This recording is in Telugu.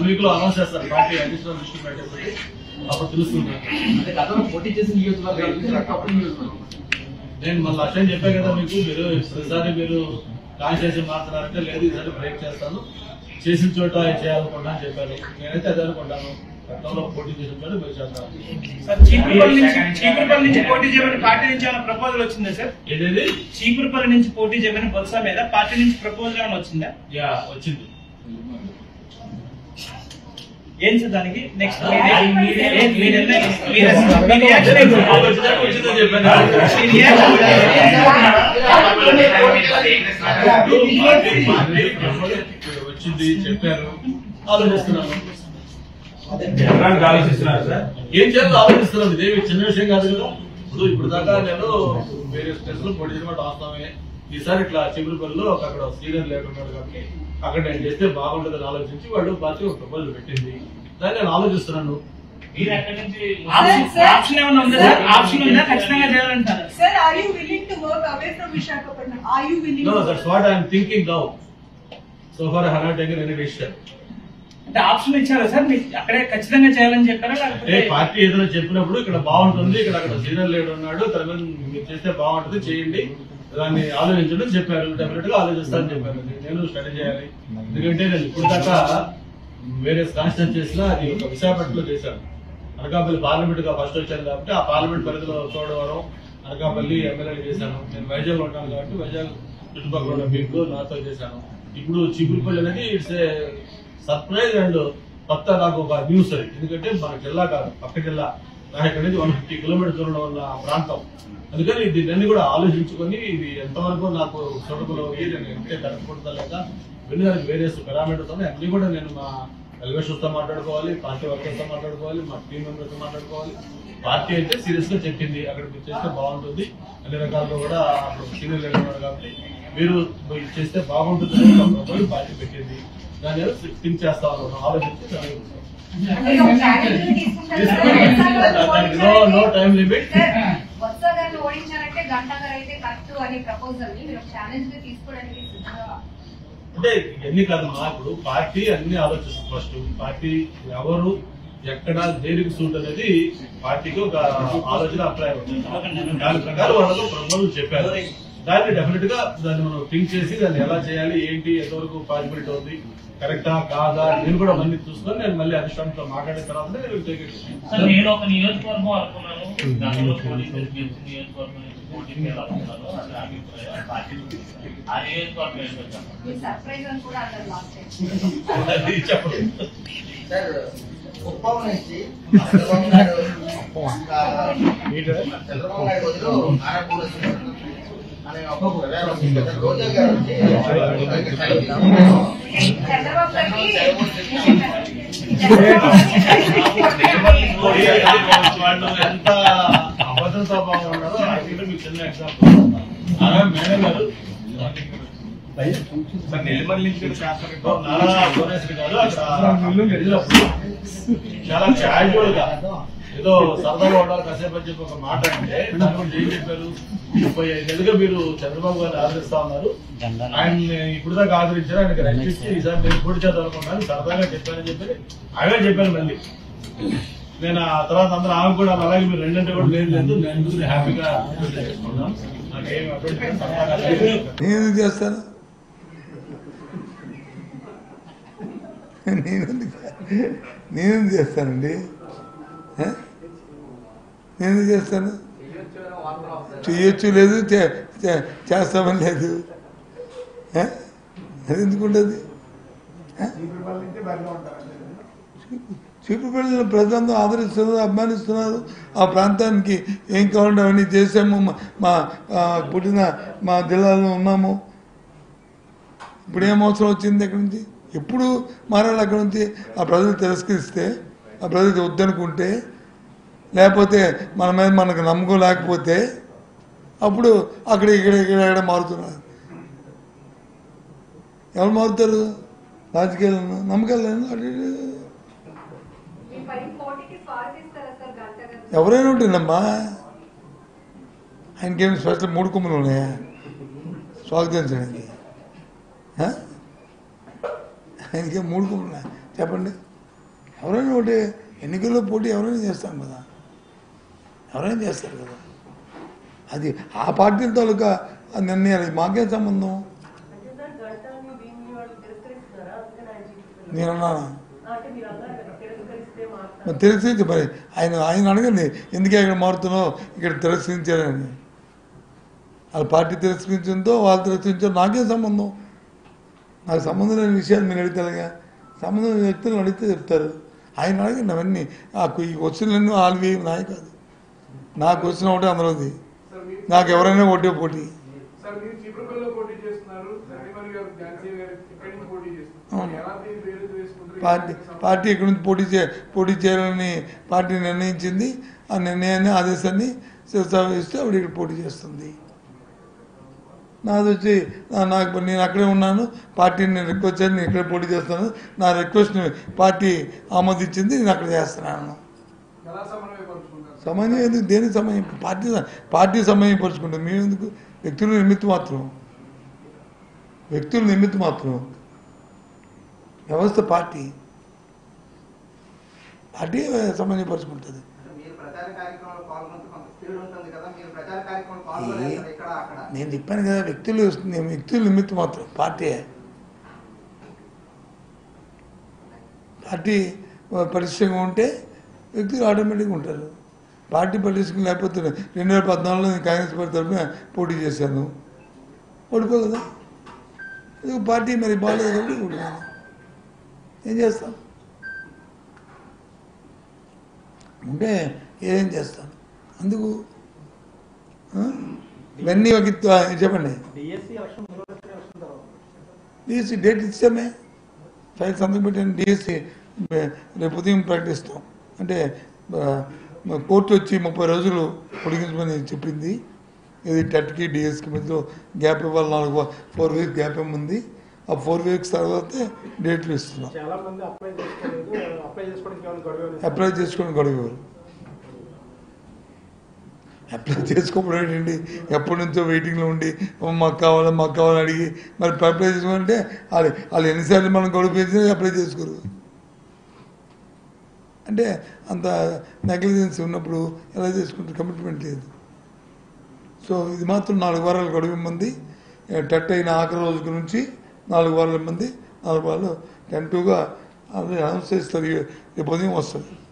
వన్ వీక్ లో అనౌన్స్ చేస్తారు పార్టీ అడిషనల్ లిస్ట్ పెట్టేసి అప్పుడు తెలుస్తుంది అంటే గతంలో పోటీ చేసిన నియోజకవర్గాల నుంచి అప్పుడు నియోజకవర్గం నేను మళ్ళీ లక్ష్యం చెప్పాను కదా మీకు మీరు ప్రతిసారి మీరు కాన్స్టిట్యూషన్ మాట్లాడారంటే లేదు ఈసారి బ్రేక్ చేస్తాను చేసిన చోట చేయాలనుకుంటా అని చెప్పారు నేనైతే అదే అనుకుంటాను గతంలో పోటీ చేసిన చోట మీరు చేస్తాను సార్ చీపురుపల్లి నుంచి చీపురుపల్లి నుంచి పోటీ చేయమని పార్టీ నుంచి ఏమైనా ప్రపోజల్ వచ్చిందా సార్ ఏదేది చీపురుపల్లి నుంచి పోటీ చేయమని బొత్స మీద పార్టీ నుంచి ప్రపోజల్ ఏమైనా వచ్చిందా యా వచ్చింది ఏం సార్ దానికి నెక్స్ట్ వచ్చిందని చెప్పాను వచ్చింది చెప్పారు ఆలోచిస్తున్నాను జనరల్ ఆలోచిస్తున్నారు సార్ ఏం చేయాలో ఆలోచిస్తున్నాను ఇదేమి చిన్న విషయం కాదు కదా ఇప్పుడు ఇప్పుడు దాకా నేను వేరే స్టేట్స్ లో పోటీ చేయడం వాస్తవమే ఈసారి ఇట్లా చిగురుపల్లిలో ఒక అక్కడ సీనియర్ లేకున్నాడు కాబట్టి అక్కడ నేను చేస్తే బాగుంటుందని ఆలోచించి వాళ్ళు పార్టీ ఒక ప్రపోజల్ పెట్టింది దాన్ని నేను ఆలోచిస్తున్నాను మీరు అక్కడి నుంచి ఆప్షన్ ఏమైనా ఉందా సార్ ఆప్షన్ ఉందా ఖచ్చితంగా చేయాలంటారా Sir, are you willing to work away from Visakhapatnam? Are you willing No, to? that's what I'm thinking now. So far, I have not taken any decision. అంటే ఆప్షన్ ఇచ్చారా సార్ మీకు అక్కడే ఖచ్చితంగా చేయాలని చెప్పారా అంటే లేకపోతే పార్టీ ఏదైనా చెప్పినప్పుడు ఇక్కడ బాగుంటుంది ఇక్కడ అక్కడ సీనియర్ లీడర్ ఉన్నాడు తన మీద మీరు చేస్తే బాగుంటుంది చేయండి దాన్ని ఆలోచించడం చెప్పారు డెఫినెట్ గా ఆలోచిస్తానని చెప్పారు నేను స్టడీ చేయాలి ఎందుకంటే నేను ఇప్పుడు దాకా వేరే కాన్స్టిట్యూట్ చేసినా అది ఒక విశాఖపట్నంలో చేశాను అనకాపల్లి పార్లమెంట్ గా ఫస్ట్ వచ్చాను కాబట్టి ఆ పార్లమెంట్ పరిధిలో చూడవరం అనకాపల్లి ఎమ్మెల్యే చేశాను నేను వైజాగ్ లో ఉంటాను కాబట్టి వైజాగ్ చుట్టుపక్కల ఉన్న మీకు నాతో చేశాను ఇప్పుడు చిగురుపల్లి అనేది ఇట్స్ ఏ సర్ప్రైజ్ అండ్ కొత్త నాకు ఒక న్యూస్ అది ఎందుకంటే మన జిల్లా కాదు పక్క జిల్లా నాకు ఇక్కడ నుంచి వన్ ఫిఫ్టీ కిలోమీటర్ దూరంలో ఉన్న ప్రాంతం అందుకని దీన్ని కూడా ఆలోచించుకొని ఇది ఎంతవరకు నాకు సొడుకులు అయ్యి నేను ఎంతే కరెక్ట్ లేక వెళ్ళి దానికి వేరియస్ పారామీటర్స్ ఉన్నాయి అన్ని కూడా నేను మా ఎలివేషన్స్ తో మాట్లాడుకోవాలి పార్టీ వర్కర్స్ తో మాట్లాడుకోవాలి మా టీం మెంబర్స్ తో మాట్లాడుకోవాలి పార్టీ అయితే సీరియస్ గా చెప్పింది అక్కడ మీరు చేస్తే బాగుంటుంది అన్ని రకాలుగా కూడా సీనియర్ లీడర్ ఉన్నారు కాబట్టి మీరు ఇది చేస్తే బాగుంటుంది అని ఒక ప్రపోజల్ పార్టీ పెట్టింది దాని మీద థింక్ చేస్తా ఉన్నాను ఆలోచించి దాని అంటే ఒక ఛాలెంజ్ తీసుకుంటారు దానికి నో నో టైం లిమిట్ వత్స గారిని ఓడించాలంటే గంట గారు అయితే కరెక్ట్ అనే ప్రపోజల్ ని మీరు ఒక ఛాలెంజ్ గా తీసుకోవడానికి సిద్ధంగా అంటే ఇవన్నీ కాదు మా ఇప్పుడు పార్టీ అన్ని ఆలోచిస్తుంది ఫస్ట్ పార్టీ ఎవరు ఎక్కడ దేనికి సూట్ అనేది పార్టీకి ఒక ఆలోచన అభిప్రాయం ఉంది. దాని ప్రకారం వాళ్ళకు ప్రపోజల్ చెప్పారు దాన్ని డెఫినెట్ గా దాన్ని మనం థింక్ చేసి దాన్ని ఎలా చేయాలి ఏంటి ఎంతవరకు పాసిబిలిటీ ఉంది కరెక్టా కాదా నేను కూడా మళ్ళీ చూసుకొని నేను మళ్ళీ అధిష్టానంతో మాట్లాడిన తర్వాత నేను take it. సార్ నేను ఒక నియోజకవర్గం అనుకున్నాను దానిలో పోటీ చేసి గెలిచిన నియోజకవర్గం నుంచి పోటీ చేయాలనుకున్నాను అది అభిప్రాయం పార్టీ ఆ నియోజకవర్గం ఏంటో చెప్పండి. మీరు సర్ప్రైజ్ అని కూడా అన్నారు లాస్ట్ టైం అది చెప్పండి సార్ కుప్పం నుంచి చంద్రబాబు నాయుడు చంద్రబాబు నాయుడు బదులు ఆనపూడి అనే ఒక ప్రచారం వచ్చింది కదా. రోజా గారు వచ్చి చంద్రబాబు గారికి వాళ్ళు ఎంత అభద్రతా భావం ఉన్నారో అది మీకు చిన్న ఎగ్జాంపుల్ అలాగే మేడం గారు నారా భువనేశ్వరి గారు అక్కడ వెళ్ళినప్పుడు చాలా క్యాజువల్ గా ఏదో సరదాగా ఉండాలి కాసేపు అని చెప్పి ఒక మాట అంటే దాని గురించి ఏం చెప్పారు ముప్పై ఐదేళ్ళుగా మీరు చంద్రబాబు గారిని ఆదరిస్తా ఉన్నారు ఆయన ఇప్పుడు దాకా ఆదరించారు ఆయనకి రెస్ట్ ఇచ్చి ఈసారి నేను పోటీ చేద్దాం అనుకున్నాను సరదాగా చెప్పానని చెప్పి ఆమె చెప్పాను మళ్ళీ నేను ఆ తర్వాత అందరూ ఆమె కూడా అలాగే మీరు రెండంటే కూడా లేదు లేదు నేను ఎందుకు హ్యాపీగా చేసుకున్నాను నాకేం అటువంటి సరదాగా లేదు. నేను ఎందుకు చేస్తాను నేను ఎందుకు నేను ఎందుకు చేస్తానండి ఏ? నేను ఎందుకు చేస్తాను చేయొచ్చు లేదు చే- చే- చేస్తామని లేదు ఏ? అది ఎందుకు ఉండదు చూపుపల్లిలో ప్రజలందరూ ఆదరిస్తున్నారు అభిమానిస్తున్నారు ఆ ప్రాంతానికి ఏం కావాలంటే అవన్నీ చేసాము మా- మా ఆ, పుట్టిన మా జిల్లాలో ఉన్నాము ఇప్పుడు ఏం అవసరం వచ్చింది అక్కడి నుంచి ఎప్పుడు మారాలి అక్కడి నుంచి ఆ ప్రజలు తిరస్కరిస్తే ఆ ప్రజలు వద్దనుకుంటే లేకపోతే మన మీద మనకు నమ్మకం లేకపోతే అప్పుడు అక్కడ ఇక్కడ ఇక్కడ ఇక్కడ మారుతున్నారు ఎవరు మారుతారు రాజకీయాలను నమ్మకాలు లేని అటు ఇటు. మీ పై పోటీకి స్వాగతిస్తారా సార్ గంట గారు ఎవరైనా ఉంటుందమ్మా ఆయనకేమి స్పెషల్ మూడు కొమ్ములు ఉన్నాయా స్వాగతించడానికి ఆ? ఆయనకేం మూడు కొమ్ములు ఉన్నాయా చెప్పండి ఎవరైనా ఒకటి ఎన్నికల్లో పోటీ ఎవరైనా చేస్తాం కదా ఎవరైనా చేస్తారు కదా అది ఆ పార్టీల తాలూకా ఆ నిర్ణయాలు మాకేం సంబంధం అంటే సార్ గంటాన్ని దీన్ని వాళ్ళు తిరస్కరిస్తున్నారా అందుకని ఆయన చూపిస్తున్నారు నేను అన్నాను అంటే మీరు అన్నారు కదా తిరస్కరిస్తే మాట్లాడారు మరి తిరస్కరించి మరి ఆయన ఆయన అడగండి ఎందుకే ఇక్కడ మారుతున్నావు ఇక్కడ తిరస్కరించారని వాళ్ళ పార్టీ తిరస్కరించడంతో వాళ్ళు తిరస్కరించారు నాకేం సంబంధం నాకు సంబంధం లేని విషయాలు మీరు అడుగుతారుగా సంబంధం లేని వ్యక్తులను అడిగితే చెప్తారు ఆయన అడగండి అవన్నీ ఆ ఈ క్వశ్చన్లన్నీ వాళ్ళవి నాయ కాదు నా క్వశ్చన్ ఒకటే అందరిది నాకు ఎవరైనా ఒకటే పోటీ సార్ మీరు చీపురుపల్లిలో పోటీ చేస్తున్నారు సరిమణి గారు ఝాన్సీ గారు ఇక్కడి నుంచి పోటీ చేస్తున్నారు అవును. ఎలా దీన్ని వేరు వేసుకుంటారు పార్టీ పార్టీ ఇక్కడి నుంచి పోటీ చే పోటీ చేయాలని పార్టీ నిర్ణయించింది ఆ నిర్ణయాన్ని ఆదేశాన్ని ఇస్తే ఆవిడ ఇక్కడ పోటీ చేస్తుంది నాది వచ్చి నా- నాకు నేను అక్కడే ఉన్నాను పార్టీని నేను రిక్వెస్ట్ చేసి నేను ఇక్కడే పోటీ చేస్తాను నా రిక్వెస్ట్ని పార్టీ ఆమోదించింది నేను అక్కడ చేస్తున్నాను ఎలా సమన్వయపరుచుకుంటారు సమయం ఎందుకు దేని సమయం పార్టీ పార్టీ సమయం పరుచుకుంటాం మేము ఎందుకు వ్యక్తుల నిమిత్తం మాత్రం వ్యక్తుల నిమిత్తం మాత్రం వ్యవస్థ పార్టీ పార్టీ సమన్వయపరుచుకుంటుంది అంటే మీరు ప్రచార కార్యక్రమంలో పాల్గొంటే కొంత స్పీడ్ ఉంటుంది కదా మీరు ప్రచార కార్యక్రమంలో పాల్గొలేదు కదా ఇక్కడ అక్కడ నేను చెప్పాను కదా వ్యక్తులు నేను వ్యక్తుల నిమిత్తం మాత్రం పార్టీ పార్టీ పరిశ్రమ ఉంటే వ్యక్తులు ఆటోమేటిక్గా ఉంటారు పార్టీ పరిశ్రమ లేకపోతే రెండు వేల పద్నాలుగులో నేను కాంగ్రెస్ పార్టీ తరఫున పోటీ చేశాను ఓడిపోలేదా ఇది పార్టీ మరి బాగాలేదు కాబట్టి ఓడిపోయాను ఏం చేస్తాం ఉంటే ఏం చేస్తాను అందుకు ఆ? ఇవన్నీ ఒక ఇత్తు- ఆ, చెప్పండి డిఎస్సి డేట్ ఇచ్చామే ఫైల్ సంతకం పెట్టాను డిఎస్సి రేపు ఉదయం ప్రకటిస్తాం అంటే ఆ, మా కోర్టు వచ్చి ముప్పై రోజులు పొడిగించమని చెప్పింది ఇది టెట్కి డిఎస్కి మధ్యలో గ్యాప్ ఇవ్వాలి నాలుగు ఫోర్ వీక్స్ గ్యాప్ ఉంది ఆ ఫోర్ వీక్స్ తర్వాత డేట్లు ఇస్తున్నాం చాలా మంది అప్లై చేసుకోలేదు అప్లై చేసుకోవడానికి ఏమైనా గడువు అప్లై చేసుకోవడం గడువు అప్లై చేసుకోవడం ఏంటండి ఎప్పటి నుంచో వెయిటింగ్లో ఉండి "ఓ, మాకు కావాలి మాకు కావాలని అడిగి మరి అప్లై చేసుకోవాలంటే వాళ్ళు వాళ్ళు ఎన్నిసార్లు మనం గడువు పెంచినా అప్లై చేసుకోరు అంటే అంత నెగ్లిజెన్స్ ఉన్నప్పుడు ఎలా చేసుకుంటారు కమిట్మెంట్ లేదు సో ఇది మాత్రం నాలుగు వారాలు గడువు ఇమ్మంది టెట్ అయిన ఆఖరి రోజు నుంచి నాలుగు వారాలు ఇమ్మంది నాలుగు వారాలు టెన్ టూగా అనౌన్స్ చేస్తారు రేపు ఉదయం వస్తుంది